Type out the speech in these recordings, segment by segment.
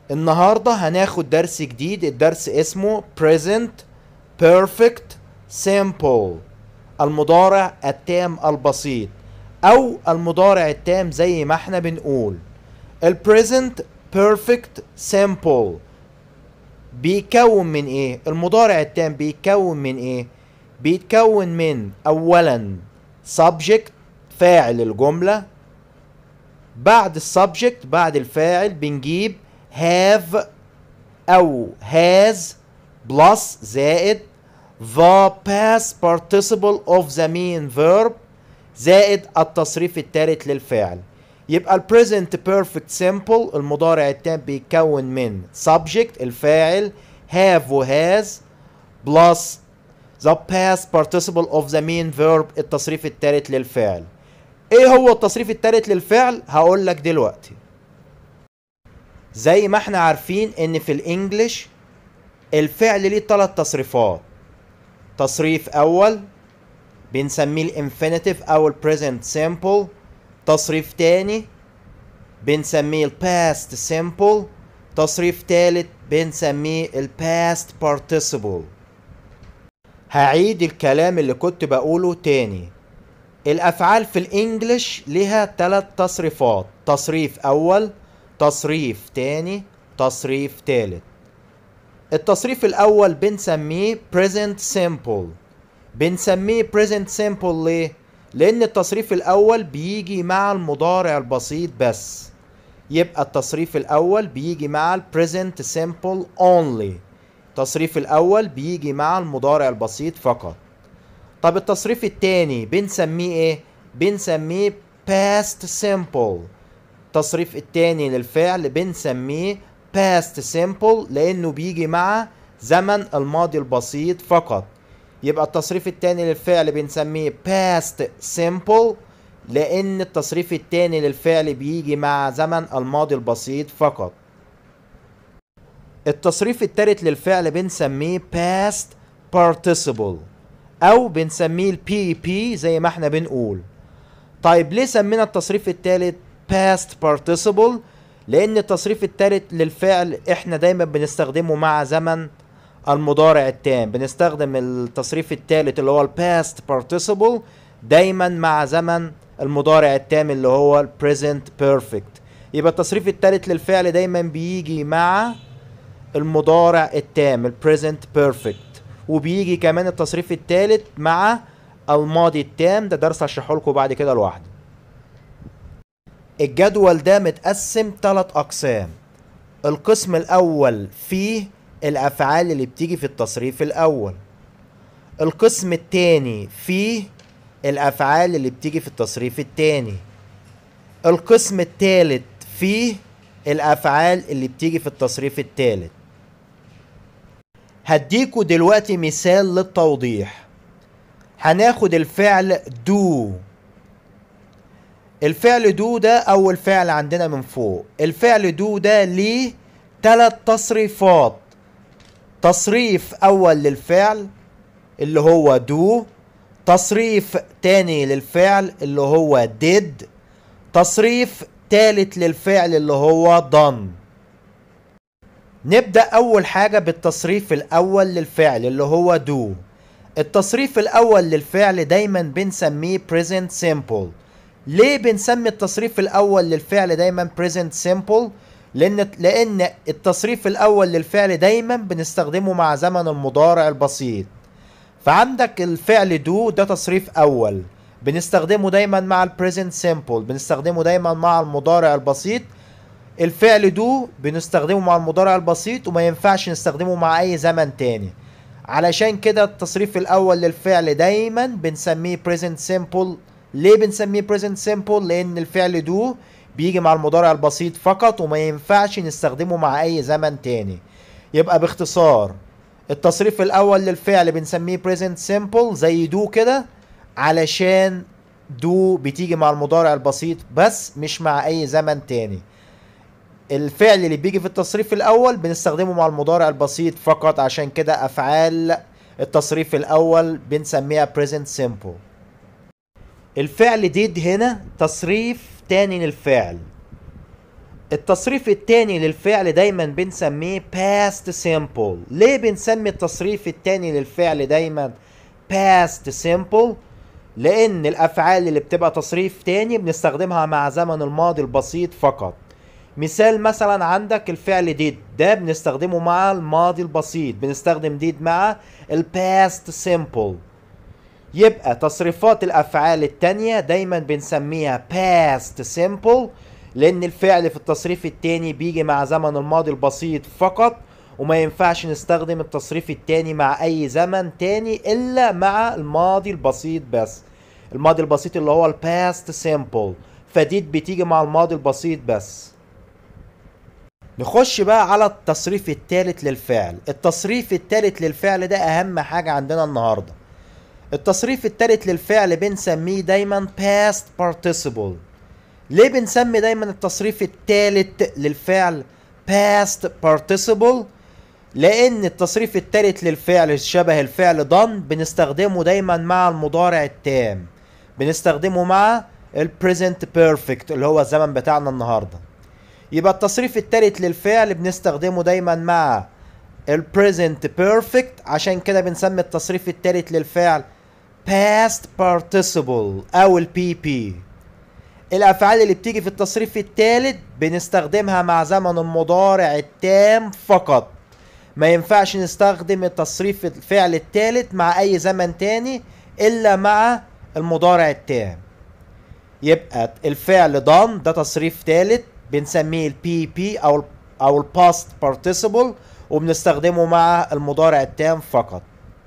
النهارده هناخد درس جديد الدرس اسمه present perfect simple المضارع التام البسيط او المضارع التام زي ما احنا بنقول ال present perfect simple بيكون من ايه المضارع التام بيكون من ايه بيتكون من اولا subject فاعل الجملة بعد السبجكت بعد الفاعل بنجيب have او has plus زائد the past participle of the main verb زائد التصريف الثالث للفعل يبقى ال present perfect simple المضارع التام بيتكون من subject الفاعل have و has plus the past participle of the main verb التصريف الثالث للفعل ايه هو التصريف الثالث للفعل هقول لك دلوقتي زي ما احنا عارفين ان في الانجليش الفعل ليه ثلاث تصريفات تصريف اول بنسميه الانفينيتيف او البريزنت سيمبل تصريف تاني بنسميه الباست سيمبل تصريف تالت بنسميه الباست participle هعيد الكلام اللي كنت بقوله تاني الافعال في الانجليش لها ثلاث تصريفات تصريف اول تصريف تاني تصريف تالت التصريف الاول بنسميه present simple بنسميه present simple ليه لان التصريف الاول بيجي مع المضارع البسيط بس يبقى التصريف الاول بيجي مع ال present simple only التصريف الاول بيجي مع المضارع البسيط فقط طب التصريف التاني بنسميه ايه بنسميه past simple التصريف التاني للفعل بنسميه past simple لانه بيجي مع زمن الماضي البسيط فقط يبقى التصريف التاني للفعل بنسميه past simple لان التصريف التاني للفعل بيجي مع زمن الماضي البسيط فقط التصريف التالت للفعل بنسميه past participle او بنسميه البي بي زي ما احنا بنقول طيب ليه سمينا التصريف التالت past participle لان التصريف التالت للفعل احنا دايما بنستخدمه مع زمن المضارع التام بنستخدم التصريف التالت اللي هو الباست participle دايما مع زمن المضارع التام اللي هو البريزنت بيرفكت يبقى التصريف التالت للفعل دايما بيجي مع المضارع التام البريزنت بيرفكت وبيجي كمان التصريف التالت مع الماضي التام ده درس هشرحه لكم بعد كده لوحده الجدول ده متقسم ثلاث اقسام القسم الاول فيه الافعال اللي بتيجي في التصريف الاول القسم الثاني فيه الافعال اللي بتيجي في التصريف الثاني القسم الثالث فيه الافعال اللي بتيجي في التصريف الثالث هديكوا دلوقتي مثال للتوضيح هناخد الفعل do الفعل do ده اول فعل عندنا من فوق الفعل do ده ليه ثلاث تصريفات تصريف اول للفعل اللي هو do تصريف تاني للفعل اللي هو did تصريف تالت للفعل اللي هو done نبدأ أول حاجة بالتصريف الأول للفعل اللي هو do التصريف الأول للفعل دايما بنسميه present simple ليه بنسمي التصريف الأول للفعل دايما present simple لأن لأن التصريف الأول للفعل دايما بنستخدمه مع زمن المضارع البسيط فعندك الفعل do ده تصريف أول بنستخدمه دايما مع البريزنت سيمبل بنستخدمه دايما مع المضارع البسيط الفعل دو بنستخدمه مع المضارع البسيط وما ينفعش نستخدمه مع اي زمن تاني علشان كده التصريف الاول للفعل دايما بنسميه present simple ليه بنسميه present simple لان الفعل دو بيجي مع المضارع البسيط فقط وما ينفعش نستخدمه مع اي زمن تاني يبقى باختصار التصريف الاول للفعل بنسميه present simple زي دو كده علشان دو بتيجي مع المضارع البسيط بس مش مع اي زمن تاني الفعل اللي بيجي في التصريف الاول بنستخدمه مع المضارع البسيط فقط عشان كده افعال التصريف الاول بنسميها present simple الفعل did هنا تصريف تاني للفعل التصريف التاني للفعل دايما بنسميه past simple ليه بنسمي التصريف التاني للفعل دايما past simple لان الافعال اللي بتبقى تصريف تاني بنستخدمها مع زمن الماضي البسيط فقط مثال مثلا عندك الفعل ديد ده بنستخدمه مع الماضي البسيط بنستخدم ديد مع الباست simple يبقى تصريفات الافعال التانية دايما بنسميها past simple لان الفعل في التصريف التاني بيجي مع زمن الماضي البسيط فقط وما ينفعش نستخدم التصريف التاني مع اي زمن تاني الا مع الماضي البسيط بس الماضي البسيط اللي هو الباست simple فديد بتيجي مع الماضي البسيط بس نخش بقى على التصريف الثالث للفعل التصريف الثالث للفعل ده اهم حاجة عندنا النهاردة التصريف الثالث للفعل بنسميه دايما past participle ليه بنسمي دايما التصريف الثالث للفعل past participle لان التصريف الثالث للفعل شبه الفعل done بنستخدمه دايما مع المضارع التام بنستخدمه مع ال present perfect اللي هو الزمن بتاعنا النهارده يبقى التصريف الثالث للفعل بنستخدمه دايما مع ال present perfect عشان كده بنسمي التصريف الثالث للفعل past participle او ال PP الافعال اللي بتيجي في التصريف الثالث بنستخدمها مع زمن المضارع التام فقط ما ينفعش نستخدم التصريف الفعل الثالث مع اي زمن تاني الا مع المضارع التام يبقى الفعل done ده تصريف ثالث بنسميه البي بي او ال او الباست participle وبنستخدمه مع المضارع التام فقط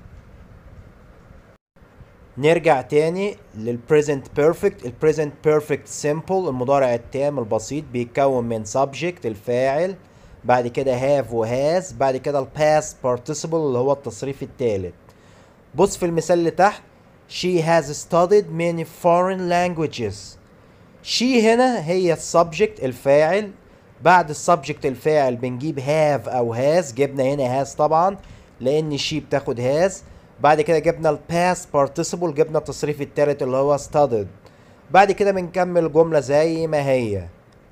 نرجع تاني للبريزنت بيرفكت البريزنت بيرفكت سيمبل المضارع التام البسيط بيتكون من subject الفاعل بعد كده have وهاز بعد كده الباست participle اللي هو التصريف الثالث بص في المثال اللي تحت she has studied many foreign languages she هنا هي السبجكت الفاعل بعد السبجكت الفاعل بنجيب have او has جبنا هنا has طبعا لان she بتاخد has بعد كده جبنا الباست participle جبنا التصريف الثالث اللي هو studied بعد كده بنكمل الجملة زي ما هي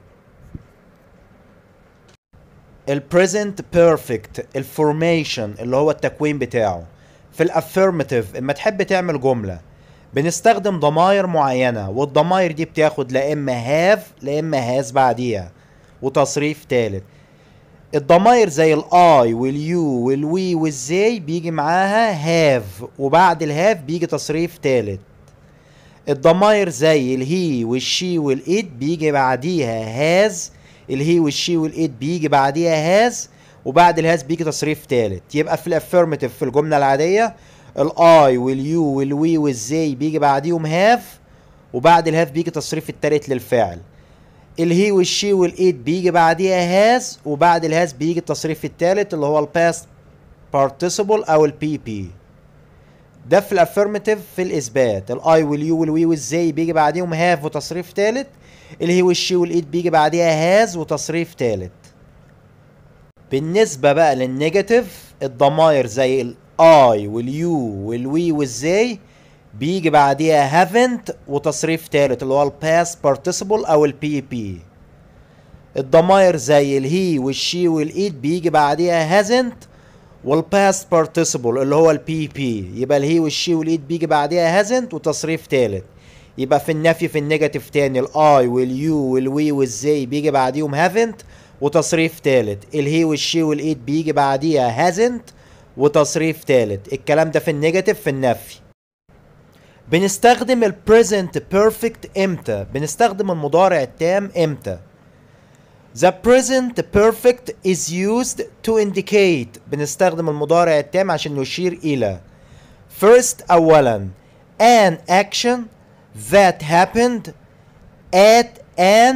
البريزنت بيرفكت الفورميشن اللي هو التكوين بتاعه في الافيرماتيف اما تحب تعمل جمله بنستخدم ضماير معينه والضماير دي بتاخد لا اما هاف لا اما هاز بعديها وتصريف ثالث الضماير زي الاي واليو والوي والزي بيجي معاها هاف وبعد الهاف بيجي تصريف ثالث الضماير زي الهي والشي والايت بيجي بعديها هاز الهي والشي والايت بيجي بعديها هاز وبعد الهاز بيجي تصريف ثالث يبقى في الافيرماتيف في الجمله العاديه الاي واليو والوي والزي بيجي بعديهم هاف وبعد الهاف بيجي تصريف الثالث للفعل الهي والشي والايت بيجي بعديها هاز وبعد الهاز بيجي التصريف الثالث اللي هو الباست participle او البي بي ده في الافيرماتيف في الاثبات الاي واليو والوي والزي بيجي بعديهم هاف وتصريف ثالث الهي والشي والايت بيجي بعديها هاز وتصريف ثالث بالنسبة بقى للنيجاتيف الضماير زي الاي واليو والوي والزي بيجي بعديها haven't وتصريف تالت اللي هو الباست participle او البي بي الضماير زي الهي والشي والايت بيجي بعديها hasn't والباست participle اللي هو البي بي يبقى الهي والشي والايت بيجي بعديها hasn't وتصريف تالت يبقى في النفي في النيجاتيف تاني الاي واليو والوي والزي بيجي بعديهم haven't وتصريف تالت الهي والشي والايت بيجي بعديها hasn't وتصريف تالت الكلام ده في النيجاتيف في النفي بنستخدم ال present perfect امتى بنستخدم المضارع التام امتى The present perfect is used to indicate بنستخدم المضارع التام عشان نشير إلى First أولا an action that happened at an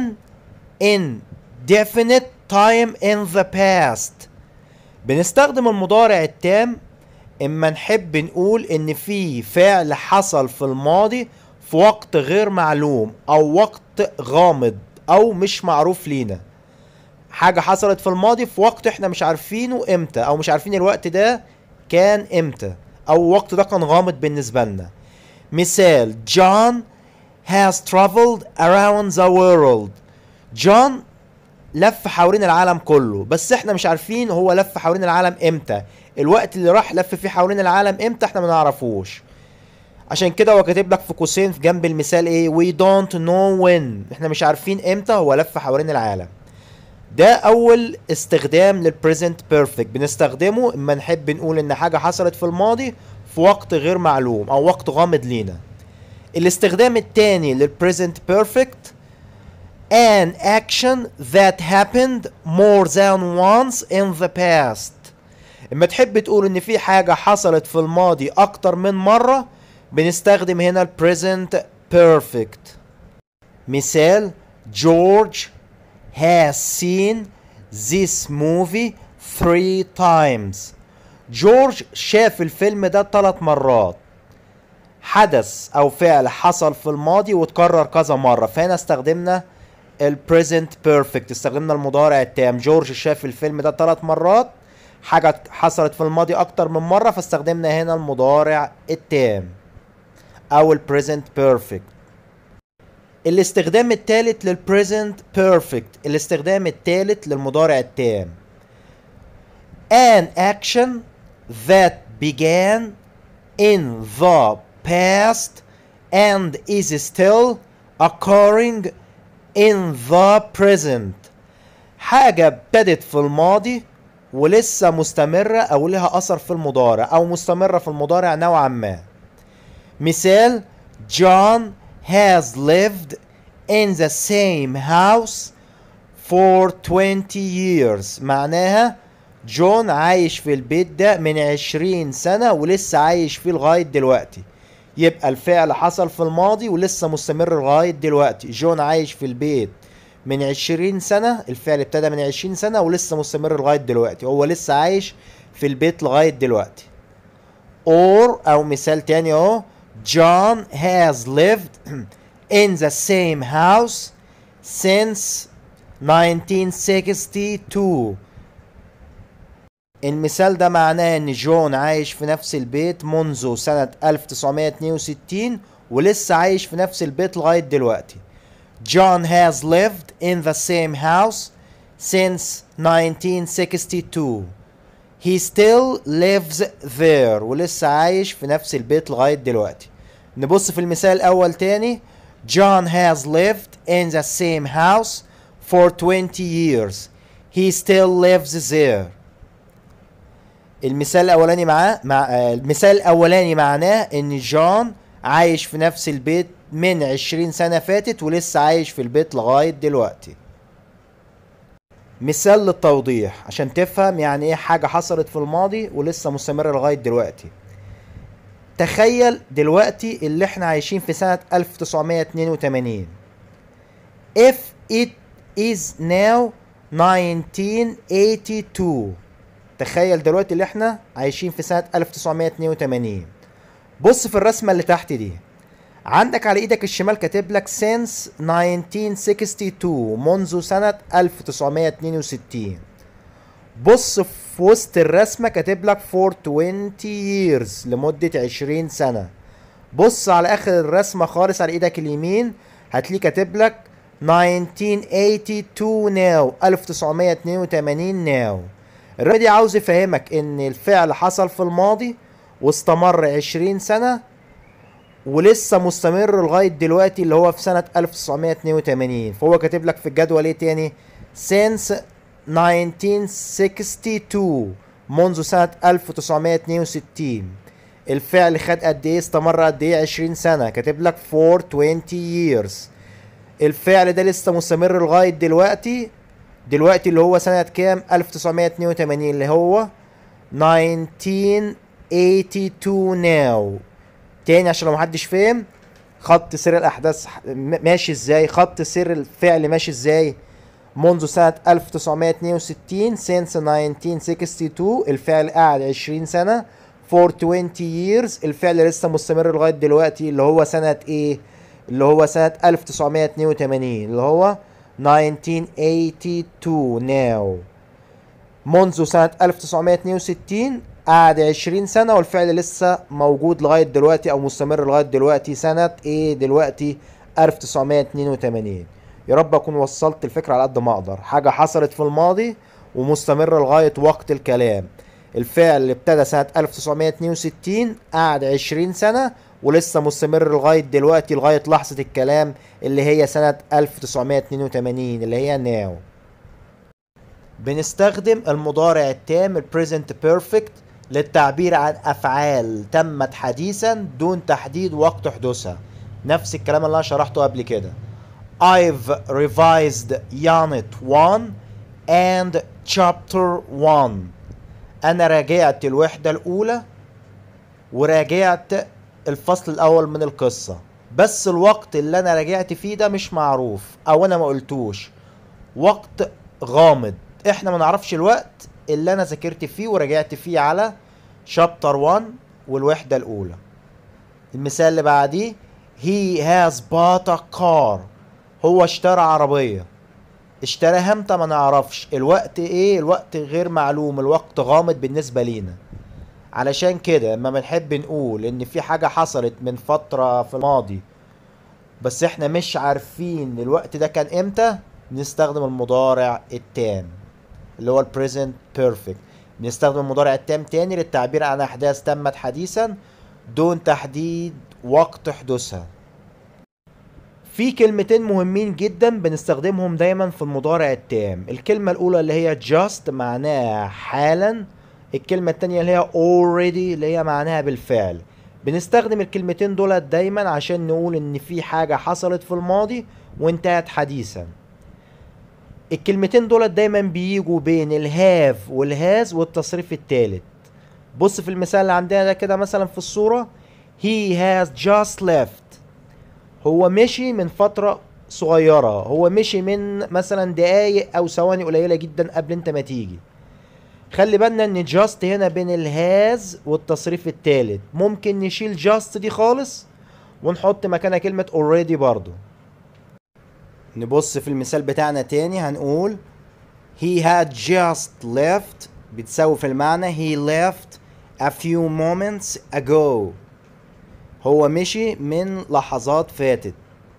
indefinite time in the past بنستخدم المضارع التام اما نحب نقول ان في فعل حصل في الماضي في وقت غير معلوم او وقت غامض او مش معروف لينا حاجة حصلت في الماضي في وقت احنا مش عارفينه امتى او مش عارفين الوقت ده كان امتى او الوقت ده كان غامض بالنسبة لنا مثال John has traveled around the world John لف حوالين العالم كله بس احنا مش عارفين هو لف حوالين العالم امتى الوقت اللي راح لف فيه حوالين العالم امتى احنا ما نعرفوش عشان كده هو كاتب لك في قوسين في جنب المثال ايه we don't know when احنا مش عارفين امتى هو لف حوالين العالم ده اول استخدام للبريزنت بيرفكت بنستخدمه اما نحب نقول ان حاجه حصلت في الماضي في وقت غير معلوم او وقت غامض لينا الاستخدام الثاني للبريزنت بيرفكت an action that happened more than once in the past اما تحب تقول ان في حاجة حصلت في الماضي اكتر من مرة بنستخدم هنا ال present perfect مثال George has seen this movie three times جورج شاف الفيلم ده ثلاث مرات حدث او فعل حصل في الماضي وتكرر كذا مرة فهنا استخدمنا ال present perfect استخدمنا المضارع التام جورج شاف الفيلم ده ثلاث مرات حاجة حصلت في الماضي أكتر من مرة فاستخدمنا هنا المضارع التام أو ال present perfect الاستخدام الثالث لل present perfect الاستخدام الثالث للمضارع التام an action that began in the past and is still occurring in the present حاجة ابتدت في الماضي ولسه مستمرة أو لها أثر في المضارع أو مستمرة في المضارع نوعا ما مثال John has lived in the same house for 20 years معناها جون عايش في البيت ده من 20 سنة ولسه عايش فيه لغاية دلوقتي يبقى الفعل حصل في الماضي ولسه مستمر لغاية دلوقتي جون عايش في البيت من 20 سنة الفعل ابتدى من 20 سنة ولسه مستمر لغاية دلوقتي هو لسه عايش في البيت لغاية دلوقتي or أو مثال تاني اهو John has lived in the same house since 1962 المثال ده معناه ان جون عايش في نفس البيت منذ سنة 1962 ولسه عايش في نفس البيت لغاية دلوقتي John has lived in the same house since 1962 He still lives there ولسه عايش في نفس البيت لغاية دلوقتي نبص في المثال الأول تاني John has lived in the same house for 20 years He still lives there المثال الاولاني معاه مع آه، المثال الاولاني معناه ان جون عايش في نفس البيت من 20 سنة فاتت ولسه عايش في البيت لغاية دلوقتي مثال للتوضيح عشان تفهم يعني ايه حاجة حصلت في الماضي ولسه مستمرة لغاية دلوقتي تخيل دلوقتي اللي احنا عايشين في سنة 1982 if it is now 1982 تخيل دلوقتي اللي احنا عايشين في سنة 1982 بص في الرسمة اللي تحت دي عندك على ايدك الشمال كاتب لك since 1962 منذ سنة 1962 بص في وسط الرسمة كاتب لك for 20 years لمدة 20 سنة بص على اخر الرسمة خالص على ايدك اليمين هتلاقيه كاتب لك 1982 now 1982 now الرواية دي عاوز يفهمك ان الفعل حصل في الماضي واستمر 20 سنة ولسه مستمر لغاية دلوقتي اللي هو في سنة 1982 فهو كاتب لك في الجدول ايه تاني since 1962 منذ سنة 1962 الفعل خد قد ايه استمر قد ايه 20 سنة كاتب لك for 20 years الفعل ده لسه مستمر لغاية دلوقتي دلوقتي اللي هو سنة كام 1982 اللي هو 1982 now تاني عشان لو محدش فهم خط سير الاحداث م- ماشي ازاي خط سير الفعل ماشي ازاي منذ سنة 1962 since 1962 الفعل قعد 20 سنة for 20 years الفعل لسه مستمر لغاية دلوقتي اللي هو سنة ايه اللي هو سنة 1982 اللي هو 1982 now منذ سنة 1962 قعد 20 سنة والفعل لسه موجود لغاية دلوقتي أو مستمر لغاية دلوقتي سنة إيه دلوقتي 1982 يا رب اكون وصلت الفكره على قد ما اقدر حاجه حصلت في الماضي ومستمره لغايه وقت الكلام الفعل اللي ابتدى سنه 1962 قعد 20 سنه ولسه مستمر لغايه دلوقتي لغايه لحظه الكلام اللي هي سنه 1982 اللي هي ناو بنستخدم المضارع التام البريزنت بيرفكت للتعبير عن افعال تمت حديثا دون تحديد وقت حدوثها نفس الكلام اللي انا شرحته قبل كده I've revised unit 1 and chapter 1 انا راجعت الوحدة الاولى وراجعت الفصل الاول من القصة بس الوقت اللي انا راجعت فيه ده مش معروف او انا ما قلتوش وقت غامض احنا ما نعرفش الوقت اللي انا ذاكرت فيه وراجعت فيه على شابتر 1 والوحدة الاولى المثال اللي بعديه he has bought a car هو اشترى عربية اشتراها امتى ما نعرفش الوقت ايه الوقت غير معلوم الوقت غامض بالنسبة لينا علشان كده لما بنحب نقول ان في حاجة حصلت من فترة في الماضي بس احنا مش عارفين الوقت ده كان امتى بنستخدم المضارع التام اللي هو البريزنت بيرفكت بنستخدم المضارع التام تاني للتعبير عن احداث تمت حديثا دون تحديد وقت حدوثها في كلمتين مهمين جدا بنستخدمهم دايما في المضارع التام الكلمة الأولى اللي هي just معناها حالا الكلمة التانية اللي هي already اللي هي معناها بالفعل بنستخدم الكلمتين دول دايما عشان نقول ان في حاجة حصلت في الماضي وانتهت حديثا الكلمتين دول دايما بيجوا بين الهاف والهاز والتصريف التالت بص في المثال اللي عندنا ده كده مثلا في الصورة he has just left هو مشي من فترة صغيرة هو مشي من مثلا دقايق او ثواني قليلة جدا قبل انت ما تيجي خلي بالنا ان جاست هنا بين الهاز والتصريف التالت ممكن نشيل جاست دي خالص ونحط مكانها كلمة already برضو نبص في المثال بتاعنا تاني هنقول he had just left بتساوي في المعنى he left a few moments ago هو مشي من لحظات فاتت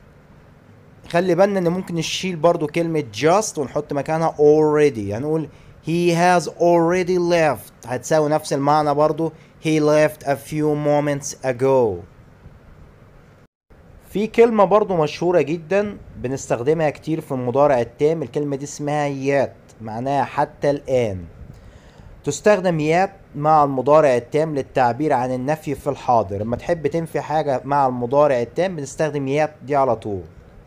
خلي بالنا ان ممكن نشيل برضو كلمة just ونحط مكانها already هنقول he has already left هتساوي نفس المعنى برضو he left a few moments ago في كلمة برضو مشهورة جدا بنستخدمها كتير في المضارع التام الكلمة دي اسمها yet معناها حتى الآن تستخدم yet مع المضارع التام للتعبير عن النفي في الحاضر لما تحب تنفي حاجة مع المضارع التام بنستخدم yet دي على طول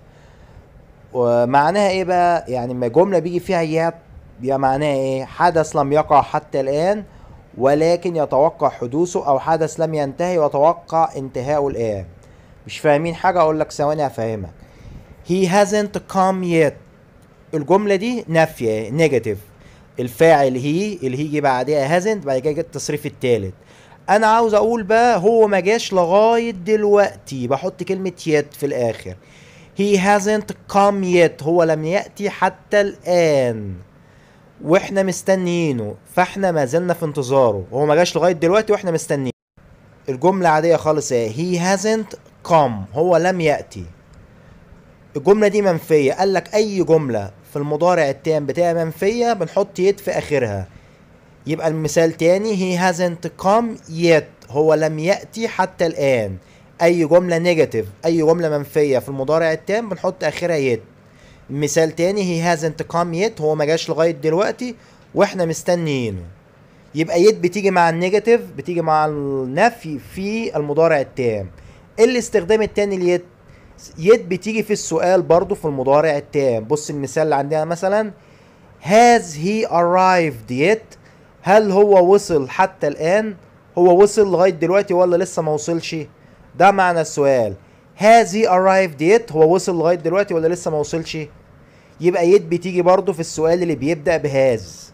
ومعناها ايه بقى يعني لما جملة بيجي فيها yet بيبقى معناها ايه حدث لم يقع حتى الآن ولكن يتوقع حدوثه او حدث لم ينتهي ويتوقع انتهاؤه الآن مش فاهمين حاجة اقول لك ثواني افهمك he hasn't come yet الجملة دي نافية نيجاتيف الفاعل هي اللي هيجي بعدها hasn't بعد كده التصريف التالت انا عاوز اقول بقى هو ما جاش لغاية دلوقتي بحط كلمة yet في الاخر he hasn't come yet هو لم يأتي حتى الآن واحنا مستنيينه فاحنا ما زلنا في انتظاره هو ما جاش لغاية دلوقتي واحنا مستنيين الجملة عادية خالص ايه he hasn't come هو لم يأتي الجملة دي منفية قال لك أي جملة في المضارع التام بتاعها منفية بنحط يد في آخرها يبقى المثال تاني he hasn't come yet هو لم يأتي حتى الآن أي جملة نيجاتيف أي جملة منفية في المضارع التام بنحط آخرها يد مثال تاني he hasn't come yet هو ما جاش لغاية دلوقتي واحنا مستنيينه يبقى يد بتيجي مع النيجاتيف بتيجي مع النفي في المضارع التام الاستخدام التاني ليد يد بتيجي في السؤال برضو في المضارع التام بص المثال اللي عندنا مثلا has he arrived yet هل هو وصل حتى الآن هو وصل لغاية دلوقتي ولا لسه ما وصلش ده معنى السؤال has he arrived yet هو وصل لغاية دلوقتي ولا لسه ما وصلش يبقى يد بتيجي برضو في السؤال اللي بيبدأ بهاز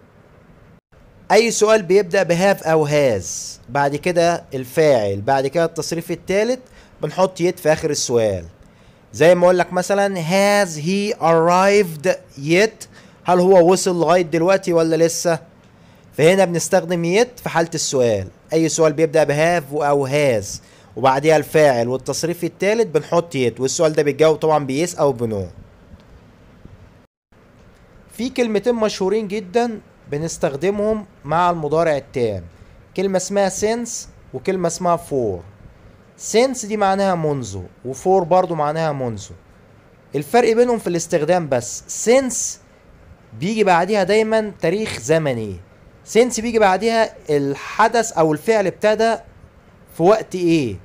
اي سؤال بيبدأ بهاف او هاز بعد كده الفاعل بعد كده التصريف الثالث بنحط يد في اخر السؤال زي ما اقول لك مثلا has he arrived yet هل هو وصل لغاية دلوقتي ولا لسه فهنا بنستخدم يد في حالة السؤال اي سؤال بيبدأ بهاف او هاز وبعديها الفاعل والتصريف الثالث بنحط يد والسؤال ده بيتجاوب طبعا بيس او بنو في كلمتين مشهورين جدا بنستخدمهم مع المضارع التام كلمة اسمها since وكلمة اسمها for since دي معناها منذ وفور برضو معناها منذ الفرق بينهم في الاستخدام بس since بيجي بعديها دايما تاريخ زمني since بيجي بعديها الحدث او الفعل ابتدى في وقت ايه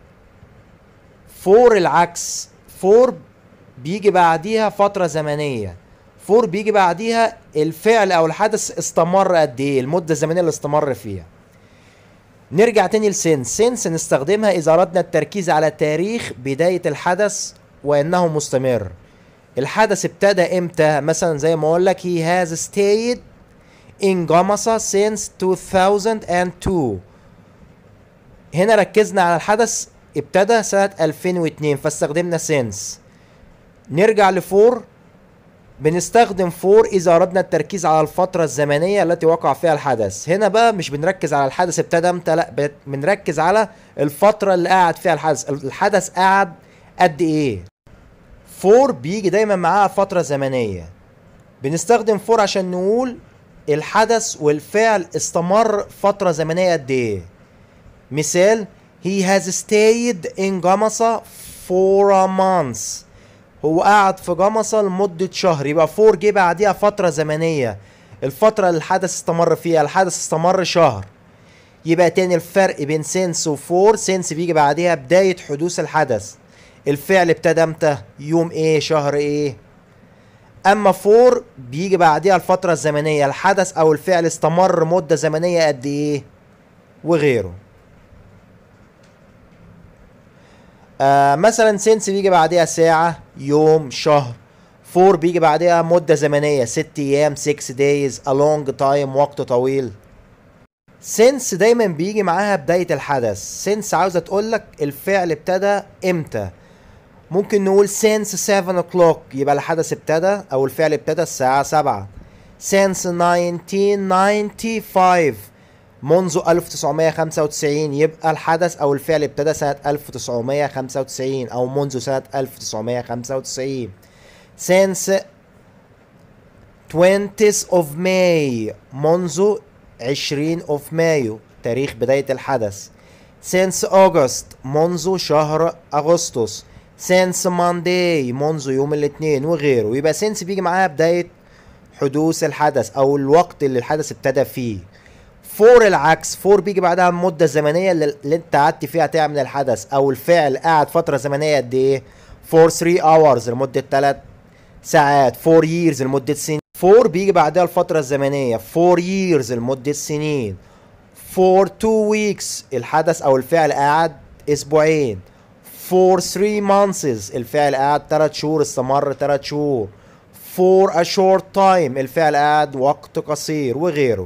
فور العكس فور بيجي بعديها فترة زمنية فور بيجي بعديها الفعل او الحدث استمر قد ايه المدة الزمنية اللي استمر فيها نرجع تاني لسنس سنس نستخدمها اذا اردنا التركيز على تاريخ بداية الحدث وانه مستمر الحدث ابتدى امتى مثلا زي ما اقول لك he has stayed in Gamasa since 2002 هنا ركزنا على الحدث ابتدى سنة 2002 فاستخدمنا since نرجع لفور بنستخدم فور إذا أردنا التركيز على الفترة الزمنية التي وقع فيها الحدث هنا بقى مش بنركز على الحدث ابتدى امتى لا بت- بنركز على الفترة اللي قعد فيها الحدث الحدث قعد قد ايه فور بيجي دايما معاها فترة زمنية بنستخدم فور عشان نقول الحدث والفعل استمر فترة زمنية قد ايه مثال he has stayed in Gamasa for a month هو قعد في جمصة لمدة شهر يبقى فور جه بعديها فترة زمنية الفترة اللي الحدث استمر فيها الحدث استمر شهر يبقى تاني الفرق بين سينس وفور سينس بيجي بعديها بداية حدوث الحدث الفعل ابتدى امتى يوم ايه شهر ايه اما فور بيجي بعديها الفترة الزمنية الحدث او الفعل استمر مدة زمنية قد ايه وغيره آه مثلا سنس بيجي بعديها ساعة يوم شهر فور بيجي بعديها مدة زمنية ست أيام 6 days a long time وقت طويل سنس دايما بيجي معاها بداية الحدث سنس عاوزة تقولك الفعل ابتدى امتى ممكن نقول since 7 o'clock يبقى الحدث ابتدى أو الفعل ابتدى الساعة 7 since 1995 منذ 1995 يبقى الحدث او الفعل ابتدى سنة 1995 او منذ سنة 1995 since 20th of May منذ 20 of مايو تاريخ بداية الحدث since August منذ شهر أغسطس since Monday منذ يوم الاثنين وغيره يبقى since بيجي معاها بداية حدوث الحدث او الوقت اللي الحدث ابتدى فيه فور العكس فور بيجي بعدها المدة الزمنية اللي, اللي انت قعدت فيها تعمل الحدث او الفعل قعد فترة زمنية قد ايه فور 3 hours لمدة 3 ساعات فور years لمدة سنين فور بيجي بعدها الفترة الزمنية فور years لمدة سنين فور 2 weeks الحدث او الفعل قعد اسبوعين فور 3 months الفعل قعد 3 شهور استمر 3 شهور for a short time الفعل قعد وقت قصير وغيره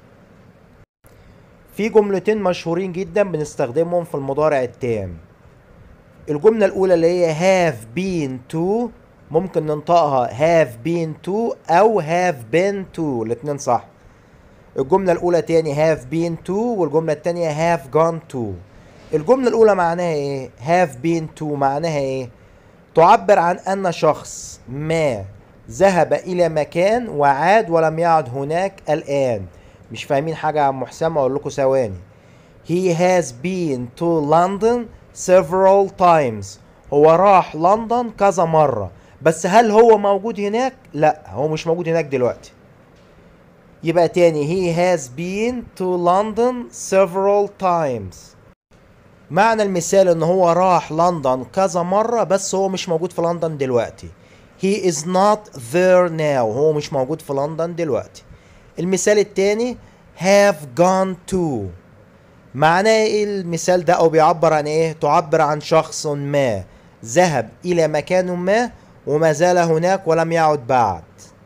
في جملتين مشهورين جدا بنستخدمهم في المضارع التام الجملة الأولى اللي هي have been to ممكن ننطقها have been to أو have been to الاتنين صح الجملة الأولى تاني have been to والجملة التانية have gone to الجملة الأولى معناها إيه؟ have been to معناها إيه؟ تعبر عن أن شخص ما ذهب إلى مكان وعاد ولم يعد هناك الآن مش فاهمين حاجة يا عم حسام أقول لكم ثواني He has been to London several times هو راح لندن كذا مرة بس هل هو موجود هناك؟ لا هو مش موجود هناك دلوقتي يبقى تاني he has been to London several times معنى المثال ان هو راح لندن كذا مرة بس هو مش موجود في لندن دلوقتي he is not there now هو مش موجود في لندن دلوقتي المثال التاني have gone to معناه ايه المثال ده او بيعبر عن ايه تعبر عن شخص ما ذهب الى مكان ما وما زال هناك ولم يعد بعد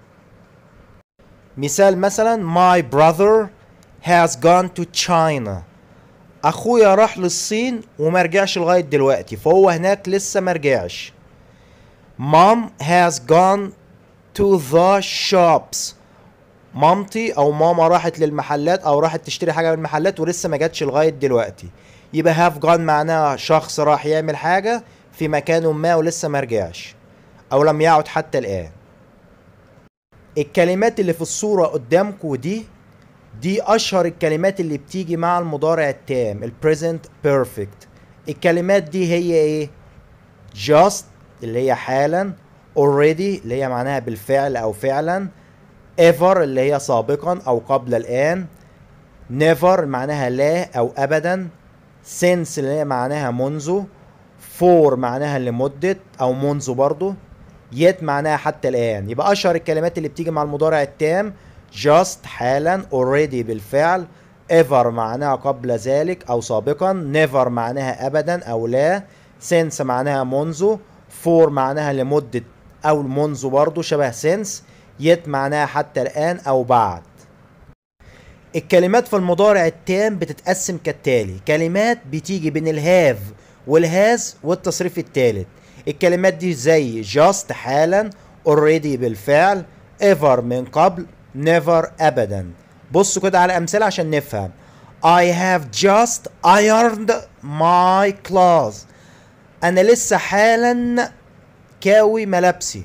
مثال مثلا my brother has gone to China اخويا راح للصين وما رجعش لغايه دلوقتي فهو هناك لسه ما رجعش mom has gone to the shops مامتي او ماما راحت للمحلات او راحت تشتري حاجه من المحلات ولسه ما جاتش لغايه دلوقتي يبقى هاف جون معناها شخص راح يعمل حاجه في مكان ما ولسه ما رجعش او لم يعد حتى الان الكلمات اللي في الصورة قدامكم دي دي أشهر الكلمات اللي بتيجي مع المضارع التام ال present perfect الكلمات دي هي إيه؟ just اللي هي حالا already اللي هي معناها بالفعل أو فعلا ever اللي هي سابقا أو قبل الآن never معناها لا أو أبدا since اللي هي معناها منذ for معناها لمدة أو منذ برضو yet معناها حتى الآن يبقى أشهر الكلمات اللي بتيجي مع المضارع التام just حالا already بالفعل ever معناها قبل ذلك أو سابقا never معناها أبدا أو لا since معناها منذ for معناها لمدة أو منذ برضو شبه since yet معناها حتى الآن أو بعد الكلمات في المضارع التام بتتقسم كالتالي كلمات بتيجي بين الهاف والهاز والتصريف الثالث الكلمات دي زي just حالا already بالفعل ever من قبل never أبدا بصوا كده على أمثلة عشان نفهم I have just ironed my clothes أنا لسه حالا كاوي ملابسي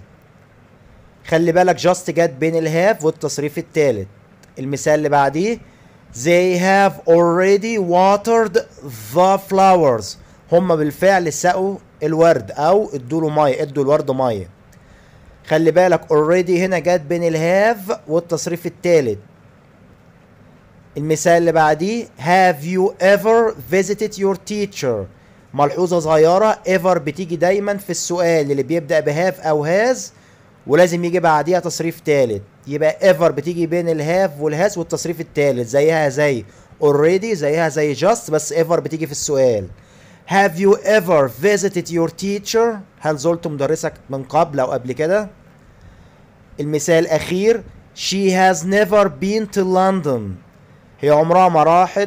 خلي بالك just جت بين الهاف والتصريف الثالث المثال اللي بعديه They have already watered the flowers هم بالفعل سقوا الورد او ادوا له ميه ادوا الورد ميه خلي بالك already هنا جت بين الهاف والتصريف الثالث المثال اللي بعديه have you ever visited your teacher ملحوظه صغيره ever بتيجي دايما في السؤال اللي بيبدا بهاف او هاز ولازم يجي بعديها تصريف ثالث يبقى ever بتيجي بين الهاف والهاز والتصريف الثالث زيها زي already زيها زي just بس ever بتيجي في السؤال Have you ever visited your teacher؟ هل زرت مدرسك من قبل أو قبل كده؟ المثال الأخير She has never been to London هي عمرها ما راحت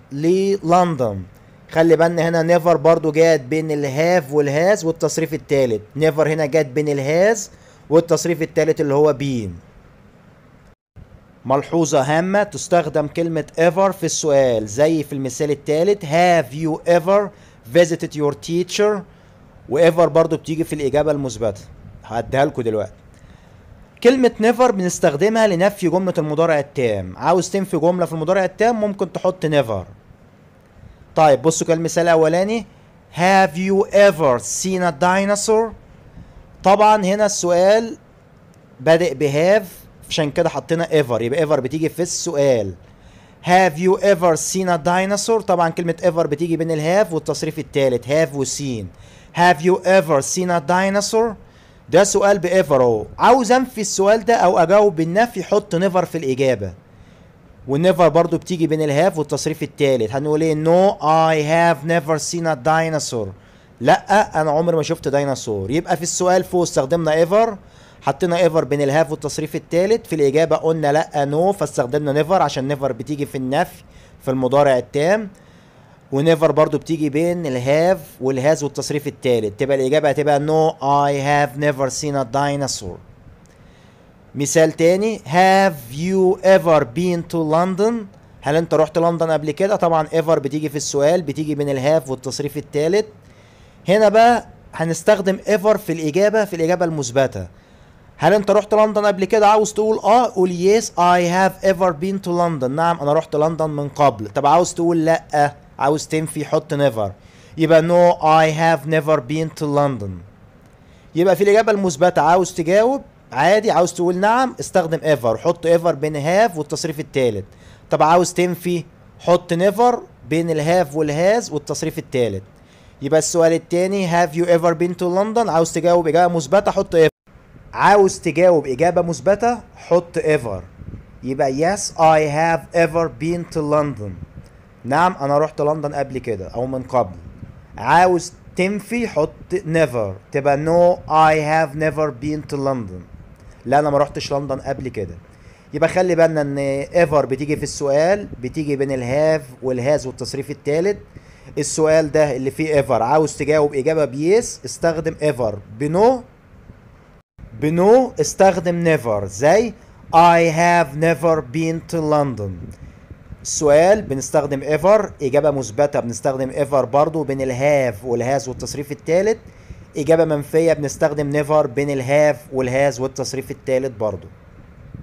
للندن خلي بالنا هنا never برضو جات بين الهاف والهاز والتصريف الثالث never هنا جات بين الهاز والتصريف الثالث اللي هو been ملحوظة هامة تستخدم كلمة ever في السؤال زي في المثال الثالث have you ever visited your teacher وايفر برضو بتيجي في الإجابة المثبتة هديها لكم دلوقتي كلمة never بنستخدمها لنفي جملة المضارع التام عاوز تنفي جملة في المضارع التام ممكن تحط never طيب بصوا كده المثال الأولاني Have you ever seen a dinosaur؟ طبعا هنا السؤال بادئ بهاف عشان كده حطينا ever يبقى ever بتيجي في السؤال Have you ever seen a dinosaur؟ طبعا كلمة ever بتيجي بين الهاف والتصريف الثالث have وسين Have you ever seen a dinosaur؟ ده سؤال بإيفر اهو عاوز انفي السؤال ده او اجاوب بالنفي حط نيفر في الاجابه والنيفر برضو بتيجي بين الهاف والتصريف الثالث هنقول ايه نو اي هاف نيفر سين ا دايناصور لا انا عمري ما شفت ديناصور يبقى في السؤال فوق استخدمنا ايفر حطينا ايفر بين الهاف والتصريف الثالث في الاجابه قلنا لا نو فاستخدمنا نيفر عشان نيفر بتيجي في النفي في المضارع التام ونيفر برضو بتيجي بين الهاف والهاز والتصريف الثالث تبقى الإجابة هتبقى no I have never seen a dinosaur مثال تاني have you ever been to London هل انت رحت لندن قبل كده طبعا ever بتيجي في السؤال بتيجي بين الهاف والتصريف الثالث هنا بقى هنستخدم ever في الإجابة في الإجابة المثبتة هل انت رحت لندن قبل كده عاوز تقول اه قول yes I have ever been to London نعم انا رحت لندن من قبل طب عاوز تقول لا عاوز تنفي حط never يبقى no I have never been to London يبقى في الإجابة المثبتة عاوز تجاوب عادي عاوز تقول نعم استخدم ever حط ever بين have والتصريف الثالث طب عاوز تنفي حط never بين الهاف والهاز والتصريف الثالث يبقى السؤال الثاني have you ever been to London عاوز تجاوب إجابة مثبتة حط ever عاوز تجاوب إجابة مثبتة حط ever يبقى yes I have ever been to London نعم انا رحت لندن قبل كده او من قبل عاوز تنفي حط never تبقى no I have never been to London لا انا ما رحتش لندن قبل كده يبقى خلي بالنا ان ever بتيجي في السؤال بتيجي بين الهاف والهاز والتصريف الثالث السؤال ده اللي فيه ever عاوز تجاوب اجابه بيس استخدم ever بنو بنو استخدم never زي I have never been to London السؤال بنستخدم ever إجابة مثبتة بنستخدم ever برضو بين الهاف والهاز والتصريف الثالث إجابة منفية بنستخدم never بين الهاف والهاز والتصريف الثالث برضو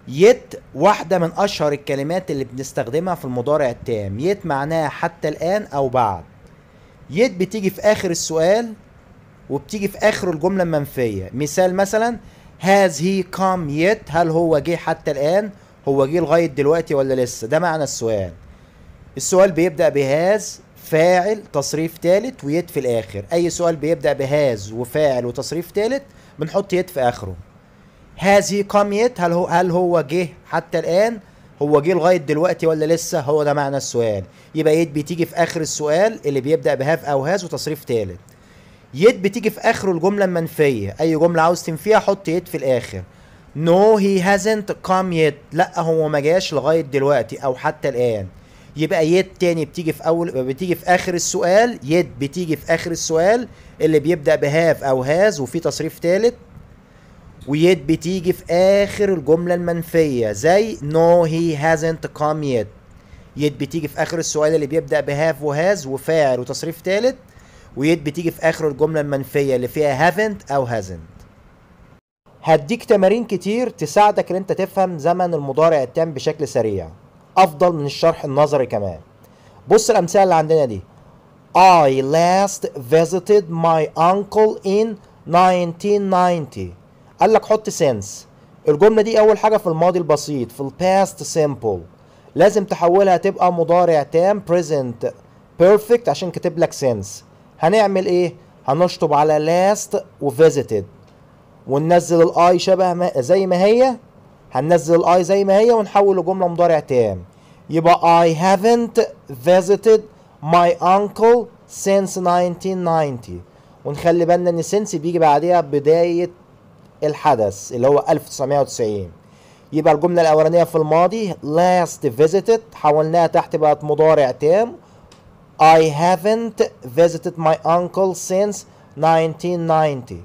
يت واحدة من أشهر الكلمات اللي بنستخدمها في المضارع التام يت معناها حتى الآن أو بعد يت بتيجي في آخر السؤال وبتيجي في آخر الجملة المنفية مثال مثلا has he come yet هل هو جه حتى الآن هو جه لغاية دلوقتي ولا لسه ده معنى السؤال السؤال بيبدأ بهاز فاعل تصريف تالت ويت في الآخر أي سؤال بيبدأ بهاز وفاعل وتصريف تالت بنحط يت في آخره has he come yet هل هو هل هو جه حتى الآن هو جه لغاية دلوقتي ولا لسه هو ده معنى السؤال يبقى يت بتيجي في آخر السؤال اللي بيبدأ بهاف أو هاز وتصريف تالت يت بتيجي في آخر الجملة المنفية أي جملة عاوز تنفيها حط يت في الآخر No he hasn't come yet لا هو ما جاش لغاية دلوقتي أو حتى الآن يبقى يت تاني بتيجي في أول بتيجي في آخر السؤال يت بتيجي في آخر السؤال اللي بيبدأ بهاف أو هاز وفي تصريف تالت ويت بتيجي في آخر الجملة المنفية زي No he hasn't come yet يت بتيجي في آخر السؤال اللي بيبدأ بهاف وهاز وفاعل وتصريف تالت ويت بتيجي في آخر الجملة المنفية اللي فيها haven't أو hasn't هديك تمارين كتير تساعدك ان انت تفهم زمن المضارع التام بشكل سريع افضل من الشرح النظري كمان بص الامثله اللي عندنا دي I last visited my uncle in 1990 قال لك حط since الجمله دي اول حاجه في الماضي البسيط في الباست simple لازم تحولها تبقى مضارع تام present perfect عشان كاتب لك since هنعمل ايه هنشطب على last و visited وننزل الاي شبه ما زي ما هي هننزل الاي زي ما هي ونحول لجمله مضارع تام يبقى I haven't visited my uncle since 1990 ونخلي بالنا ان since بيجي بعديها بدايه الحدث اللي هو 1990 يبقى الجمله الاولانيه في الماضي last visited حولناها تحت بقت مضارع تام I haven't visited my uncle since 1990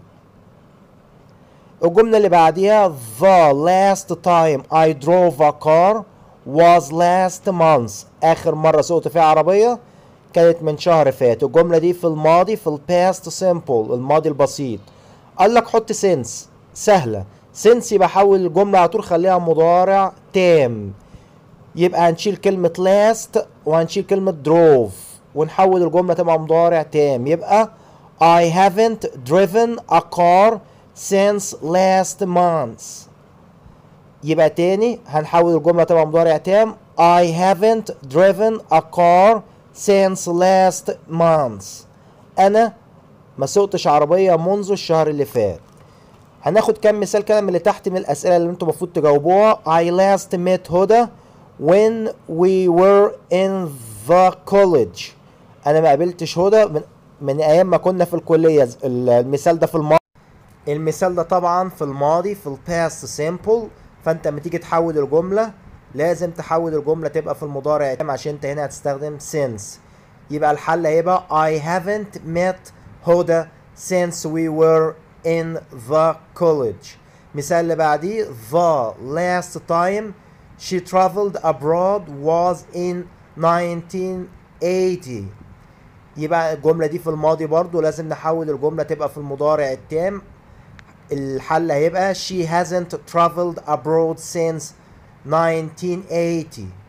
الجملة اللي بعديها The last time I drove a car was last month آخر مرة سوقت فيها عربية كانت من شهر فات الجملة دي في الماضي في الباست simple الماضي البسيط قال لك حط since سهلة since يبقى حول الجملة على طول خليها مضارع تام يبقى هنشيل كلمة last وهنشيل كلمة drove ونحول الجملة تبقى مضارع تام يبقى I haven't driven a car since last month يبقى تاني هنحول الجملة تبقى مضارع تام I haven't driven a car since last month أنا ما سوقتش عربية منذ الشهر اللي فات هناخد كام مثال كده من اللي تحت من الأسئلة اللي انتوا المفروض تجاوبوها I last met هدى when we were in the college أنا ما قابلتش هدى من, من أيام ما كنا في الكلية المثال ده في الماضي المثال ده طبعا في الماضي في الباست سيمبل فانت لما تيجي تحول الجمله لازم تحول الجمله تبقى في المضارع التام عشان انت هنا هتستخدم since يبقى الحل هيبقى I haven't met هدى since we were in the college مثال اللي بعديه the last time she traveled abroad was in 1980 يبقى الجملة دي في الماضي برضو لازم نحول الجملة تبقى في المضارع التام الحل هيبقى she hasn't traveled abroad since 1980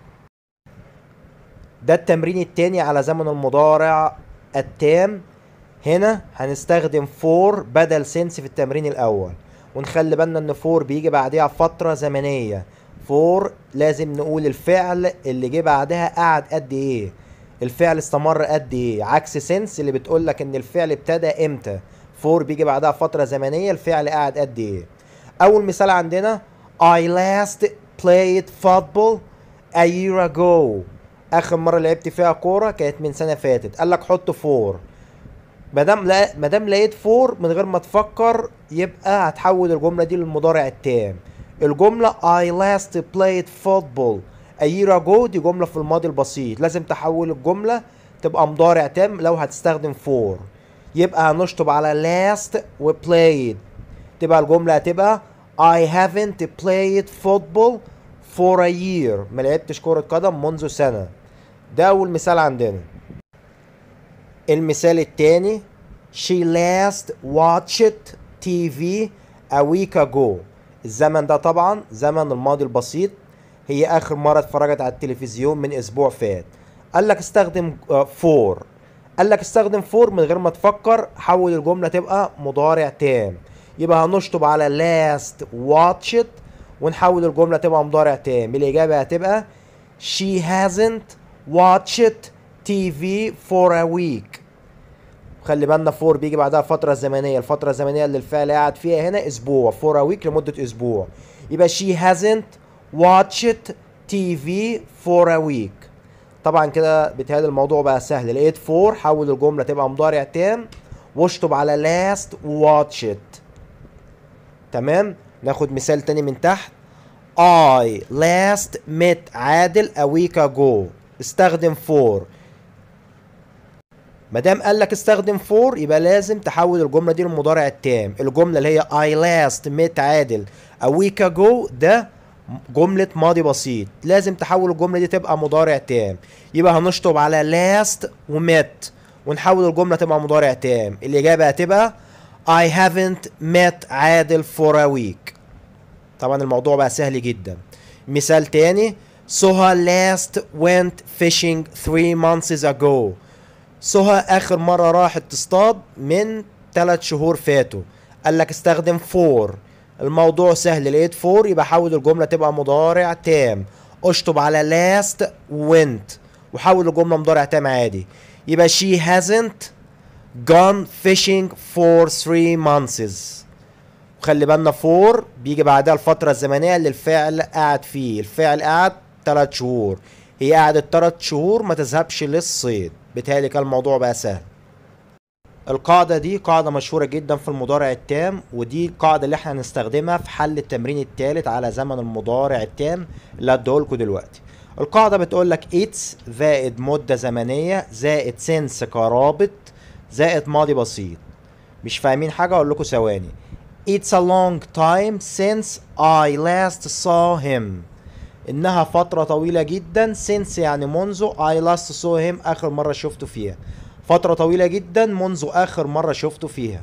ده التمرين التاني على زمن المضارع التام هنا هنستخدم for بدل since في التمرين الأول ونخلي بالنا ان for بيجي بعديها فترة زمنية for لازم نقول الفعل اللي جه بعدها قعد قد ايه الفعل استمر قد ايه عكس since اللي بتقول لك ان الفعل ابتدى امتى فور بيجي بعدها فترة زمنية الفعل قاعد قد ايه أول مثال عندنا I last played football a year ago آخر مرة لعبت فيها كورة كانت من سنة فاتت قال لك حط فور مادام لا مادام لقيت فور من غير ما تفكر يبقى هتحول الجملة دي للمضارع التام الجملة I last played football a year ago دي جملة في الماضي البسيط لازم تحول الجملة تبقى مضارع تام لو هتستخدم فور يبقى هنشطب على last و played تبقى الجملة هتبقى I haven't played football for a year ما لعبتش كرة قدم منذ سنة ده أول مثال عندنا المثال التاني She last watched TV a week ago الزمن ده طبعا زمن الماضي البسيط هي اخر مرة اتفرجت على التلفزيون من اسبوع فات قال لك استخدم فور قال لك استخدم فور من غير ما تفكر حول الجملة تبقى مضارع تام يبقى هنشطب على last watch it ونحول الجملة تبقى مضارع تام الإجابة هتبقى she hasn't watched TV for a week خلي بالنا فور بيجي بعدها فترة زمنية الفترة الزمنية اللي الفعل قاعد فيها هنا أسبوع for a week لمدة أسبوع يبقى she hasn't watched TV for a week طبعا كده بيتهيألي الموضوع بقى سهل لقيت فور حول الجملة تبقى مضارع تام واشطب على last watch it تمام ناخد مثال تاني من تحت I last met عادل a week ago استخدم for ما دام قال لك استخدم for يبقى لازم تحول الجمله دي للمضارع التام الجمله اللي هي I last met عادل a week ago ده جملة ماضي بسيط لازم تحول الجملة دي تبقى مضارع تام يبقى هنشطب على last ومت ونحول الجملة تبقى مضارع تام الإجابة هتبقى I haven't met عادل for a week طبعا الموضوع بقى سهل جدا مثال تاني سهى last went fishing three months ago سهى آخر مرة راحت تصطاد من ثلاث شهور فاتوا قال لك استخدم for الموضوع سهل لقيت فور يبقى حول الجملة تبقى مضارع تام اشطب على last went وحول الجملة مضارع تام عادي يبقى she hasn't gone fishing for three months وخلي بالنا فور بيجي بعدها الفترة الزمنية اللي الفعل قاعد فيه الفعل قاعد تلات شهور هي قعدت تلات شهور ما تذهبش للصيد بالتالي كان الموضوع بقى سهل القاعدة دي قاعدة مشهورة جدا في المضارع التام ودي القاعدة اللي احنا هنستخدمها في حل التمرين الثالث على زمن المضارع التام اللي هديهولكوا دلوقتي القاعدة بتقول لك it's زائد مدة زمنية زائد since كرابط زائد ماضي بسيط مش فاهمين حاجة اقول لكم ثواني It's a long time since I last saw him إنها فترة طويلة جدا since يعني منذ I last saw him آخر مرة شفته فيها فترة طويلة جدا منذ آخر مرة شفته فيها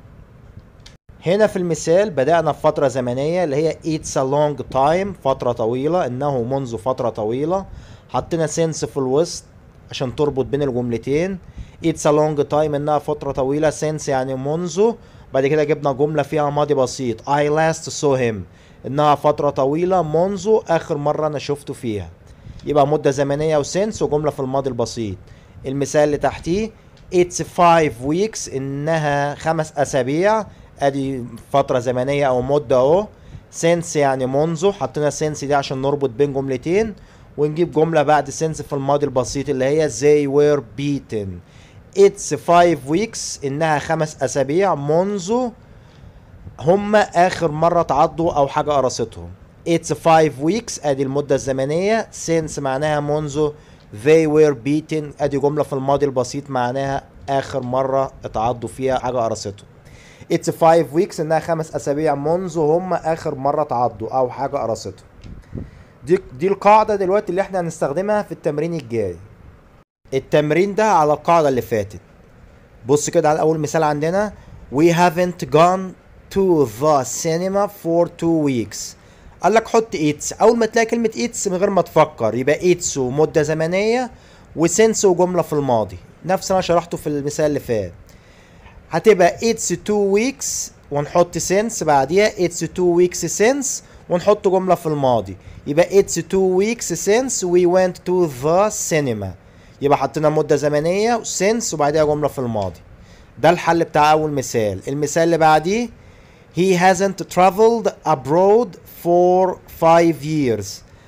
هنا في المثال بدأنا في فترة زمنية اللي هي it's a long time فترة طويلة إنه منذ فترة طويلة حطينا since في الوسط عشان تربط بين الجملتين it's a long time إنها فترة طويلة since يعني منذ بعد كده جبنا جملة فيها ماضي بسيط I last saw him إنها فترة طويلة منذ آخر مرة أنا شفته فيها يبقى مدة زمنية وسنس وجملة في الماضي البسيط المثال اللي تحتيه it's five weeks إنها خمس أسابيع أدي فترة زمنية أو مدة أهو since يعني منذ حطينا since دي عشان نربط بين جملتين ونجيب جملة بعد since في الماضي البسيط اللي هي they were beaten it's five weeks إنها خمس أسابيع منذ هما آخر مرة تعضوا أو حاجة قرصتهم it's five weeks أدي المدة الزمنية since معناها منذ they were beaten أدي جملة في الماضي البسيط معناها آخر مرة اتعضوا فيها حاجة قرصتهم it's five weeks إنها خمس أسابيع منذ هما آخر مرة تعضوا أو حاجة قرصتهم دي دي القاعدة دلوقتي اللي احنا هنستخدمها في التمرين الجاي التمرين ده على القاعدة اللي فاتت بص كده على أول مثال عندنا we haven't gone to the cinema for two weeks قال لك حط ايتس اول ما تلاقي كلمه ايتس من غير ما تفكر يبقى ايتس ومده زمنيه وسنس وجمله في الماضي نفس اللي انا شرحته في المثال اللي فات هتبقى ايتس تو ويكس ونحط سنس بعديها ايتس تو ويكس سنس ونحط جمله في الماضي يبقى ايتس تو ويكس سنس وي went تو ذا سينما يبقى حطينا مده زمنيه وسنس وبعديها جمله في الماضي ده الحل بتاع اول مثال المثال اللي بعديه he hasn't traveled abroad for five years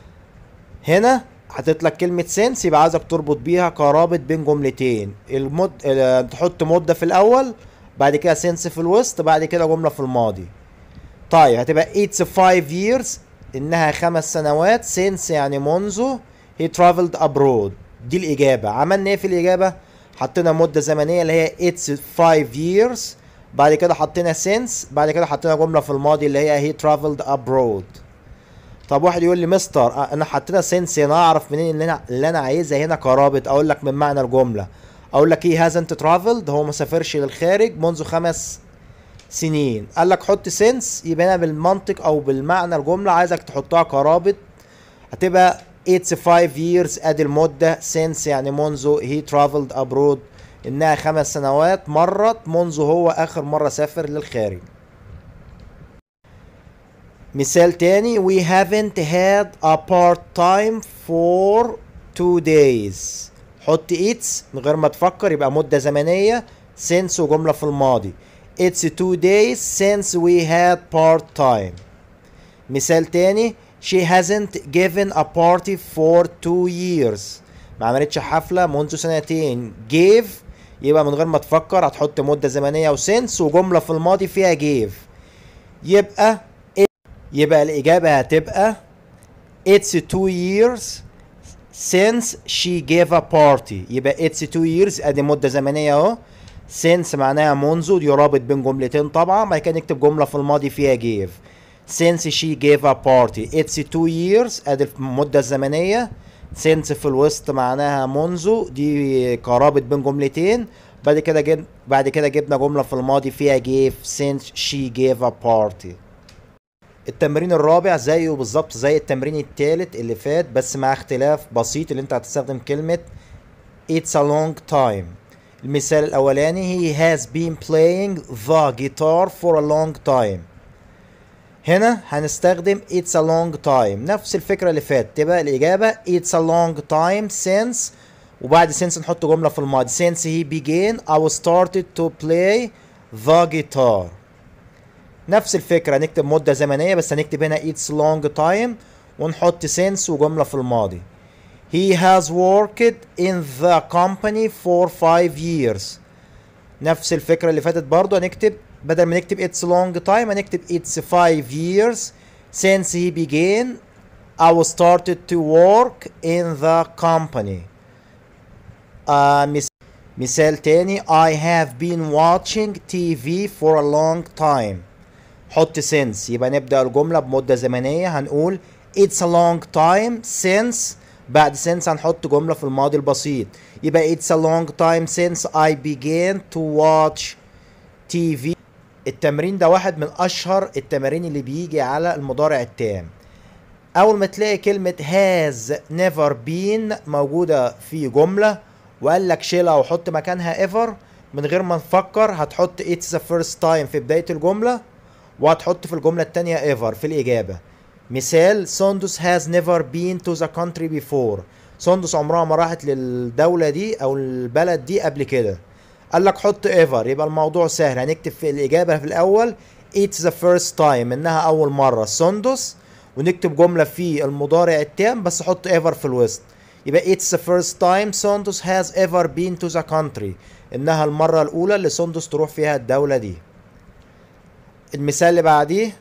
هنا حطيت لك كلمة since يبقى عايزك تربط بيها كرابط بين جملتين المد... اه... تحط مدة في الأول بعد كده since في الوسط بعد كده جملة في الماضي طيب هتبقى it's five years إنها خمس سنوات since يعني منذ he traveled abroad دي الإجابة عملنا إيه في الإجابة؟ حطينا مدة زمنية اللي هي it's five years بعد كده حطينا since بعد كده حطينا جملة في الماضي اللي هي he traveled abroad طب واحد يقول لي مستر انا حطينا since هنا اعرف منين اللي انا اللي انا عايزها هنا كرابط اقول لك من معنى الجملة اقول لك he hasn't traveled هو ما سافرش للخارج منذ خمس سنين قال لك حط since يبقى هنا بالمنطق او بالمعنى الجمله عايزك تحطها كرابط هتبقى it's five years ادي المده since يعني منذ he traveled abroad انها خمس سنوات مرت منذ هو اخر مره سافر للخارج مثال تاني we haven't had a part time for two days حط it's من غير ما تفكر يبقى مدة زمنية since وجملة في الماضي it's two days since we had part time مثال تاني she hasn't given a party for two years ما عملتش حفلة منذ سنتين gave يبقى من غير ما تفكر هتحط مدة زمنية وسنس وجملة في الماضي فيها gave يبقى يبقى الإجابة هتبقى It's two years since she gave a party يبقى it's two years ادي مدة زمنية اهو since معناها منذ دي رابط بين جملتين طبعا بعد كده نكتب جملة في الماضي فيها gave since she gave a party it's two years ادي المدة الزمنية since في الوسط معناها منذ دي كرابط بين جملتين بعد كده جب بعد كده جبنا جملة في الماضي فيها gave since she gave a party التمرين الرابع زيه بالظبط زي التمرين التالت اللي فات بس مع اختلاف بسيط اللي انت هتستخدم كلمة It's a long time المثال الأولاني He has been playing the guitar for a long time هنا هنستخدم It's a long time نفس الفكرة اللي فاتت تبقى الإجابة It's a long time since وبعد since نحط جملة في الماضي since he began I started to play the guitar نفس الفكرة نكتب مدة زمنية بس هنكتب هنا it's long time ونحط since وجملة في الماضي He has worked in the company for five years نفس الفكرة اللي فاتت برضو هنكتب بدل ما نكتب it's long time هنكتب it's five years since he began I was started to work in the company آه مس- مثال تاني I have been watching TV for a long time حط since يبقى نبدأ الجملة بمدة زمنية هنقول it's a long time since بعد since هنحط جملة في الماضي البسيط يبقى it's a long time since I began to watch TV التمرين ده واحد من أشهر التمارين اللي بيجي على المضارع التام أول ما تلاقي كلمة has never been موجودة في جملة وقال لك شيلها وحط مكانها ever من غير ما نفكر هتحط it's the first time في بداية الجملة وهتحط في الجملة التانية ever في الإجابة مثال سوندوس has never been to the country before سوندوس عمرها ما راحت للدولة دي أو البلد دي قبل كده قال لك حط ever يبقى الموضوع سهل هنكتب في الإجابة في الأول it's the first time إنها أول مرة سوندوس ونكتب جملة في المضارع التام بس حط ever في الوسط يبقى it's the first time سوندوس has ever been to the country إنها المرة الأولى اللي سوندوس تروح فيها الدولة دي المثال اللي بعديه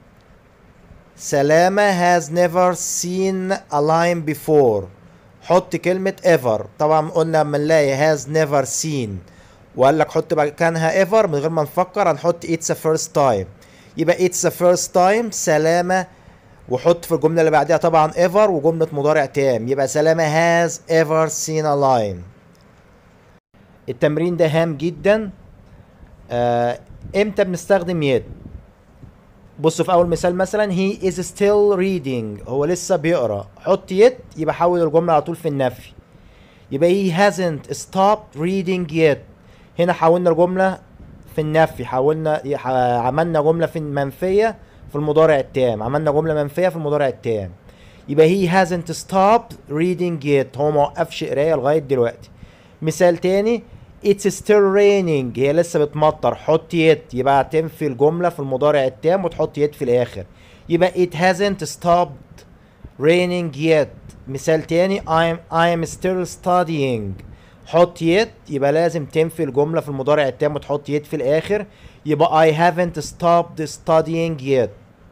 سلامة has never seen a lion before حط كلمة ever طبعا قلنا لما نلاقي has never seen وقال لك حط مكانها ever من غير ما نفكر هنحط it's the first time يبقى it's the first time سلامة وحط في الجملة اللي بعدها طبعا ever وجملة مضارع تام يبقى سلامة has ever seen a lion التمرين ده هام جدا آه امتى بنستخدم يد بص في اول مثال مثلا he is still reading هو لسه بيقرا حط يد يبقى حول الجمله على طول في النفي يبقى he hasn't stopped reading yet هنا حولنا الجمله في النفي حولنا ح- عملنا جمله في منفيه في المضارع التام عملنا جمله منفيه في المضارع التام يبقى he hasn't stopped reading yet هو ما وقفش قرايه لغايه دلوقتي مثال تاني It's still raining هي لسه بتمطر حط يد يبقى هتنفي الجملة في المضارع التام وتحط يد في الآخر يبقى it hasn't stopped raining yet مثال تاني I'm I'm still studying حط يد يبقى لازم تنفي الجملة في المضارع التام وتحط يد في الآخر يبقى I haven't stopped studying yet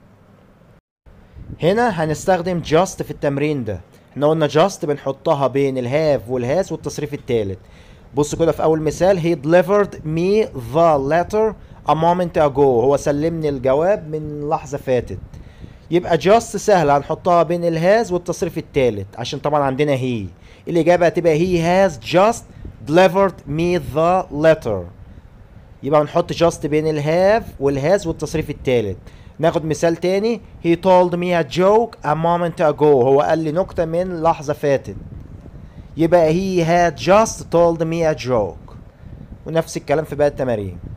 هنا هنستخدم just في التمرين ده احنا قلنا just بنحطها بين الهاف والهاز والتصريف التالت بص كده في اول مثال he delivered me the letter a moment ago هو سلمني الجواب من لحظة فاتت يبقى just سهلة هنحطها بين الهاز والتصريف التالت عشان طبعا عندنا he الإجابة هتبقى he has just delivered me the letter يبقى نحط جاست بين الهاف والهاز والتصريف الثالث ناخد مثال تاني he told me a joke a moment ago هو قال لي نكتة من لحظة فاتت يبقى he had just told me a joke ونفس الكلام في باقي التمارين